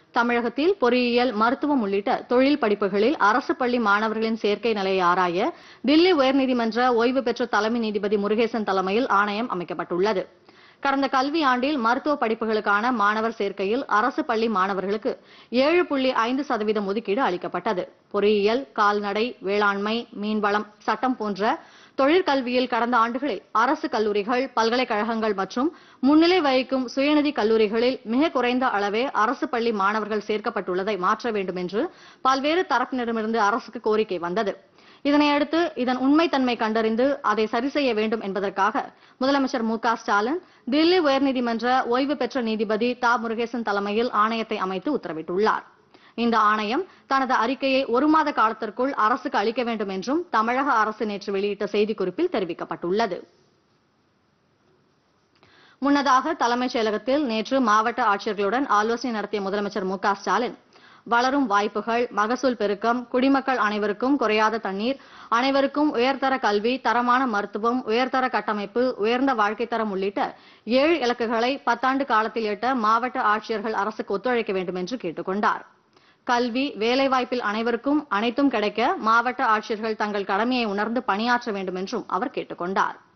தமிழகத்தில் பொறியியல் மருத்துவம் உள்ளிட்ட தொழில் படிப்புகளில் அரசு பள்ளி மாணவர்களின் சேர்க்கை நிலையை ஆராய தில்லி உயர்நீதிமன்ற ஓய்வு பெற்ற தலைமை நீதிபதி முருகேசன் தலைமையில் ஆணையம் அமைக்கப்பட்டுள்ளது கடந்த கல்வியாண்டில் மருத்துவ படிப்புகளுக்கான மாணவர் சேர்க்கையில் அரசு பள்ளி மாணவர்களுக்கு ஏழு புள்ளி ஐந்து சதவீதம் ஒதுக்கீடு அளிக்கப்பட்டது பொறியியல் கால்நடை வேளாண்மை மீன்வளம் சட்டம் போன்ற தொழிற்கல்வியில் கடந்த ஆண்டுகளில் அரசு கல்லூரிகள் பல்கலைக்கழகங்கள் மற்றும் முன்னிலை வகிக்கும் சுயநிதி கல்லூரிகளில் மிக குறைந்த அளவே அரசு பள்ளி மாணவர்கள் சேர்க்கப்பட்டுள்ளதை மாற்ற வேண்டும் என்று பல்வேறு தரப்பினரிடமிருந்து அரசுக்கு கோரிக்கை வந்தது இதனையடுத்து இதன் உண்மைத்தன்மை கண்டறிந்து அதை சரி செய்ய வேண்டும் என்பதற்காக முதலமைச்சர் மு க ஸ்டாலின் தில்லி உயர்நீதிமன்ற ஓய்வு பெற்ற நீதிபதி தா முருகேசன் தலைமையில் ஆணையத்தை அமைத்து உத்தரவிட்டுள்ளார் இந்த ஆணையம் தனது அறிக்கையை ஒரு மாத காலத்திற்குள் அரசுக்கு அளிக்க வேண்டும் என்றும் தமிழக அரசு நேற்று வெளியிட்ட செய்திக்குறிப்பில் தெரிவிக்கப்பட்டுள்ளது முன்னதாக தலைமைச் செயலகத்தில் நேற்று மாவட்ட ஆட்சியர்களுடன் ஆலோசனை நடத்திய முதலமைச்சர் மு க ஸ்டாலின் வளரும் வாய்ப்புகள் மகசூல் பெருக்கம் குடிமக்கள் அனைவருக்கும் குறையாத தண்ணீர் அனைவருக்கும் உயர்தர கல்வி தரமான மருத்துவம் உயர்தர கட்டமைப்பு உயர்ந்த வாழ்க்கை தரம் உள்ளிட்ட ஏழு இலக்குகளை பத்தாண்டு காலத்தில் எட்ட மாவட்ட ஆட்சியர்கள் அரசுக்கு ஒத்துழைக்க வேண்டும் என்று கேட்டுக் கொண்டார் கல்வி வேலைவாய்ப்பில் அனைவருக்கும் அனைத்தும் கிடைக்க மாவட்ட ஆட்சியர்கள் தங்கள் கடமையை உணர்ந்து பணியாற்ற வேண்டும் என்றும் அவர் கேட்டுக் கொண்டார்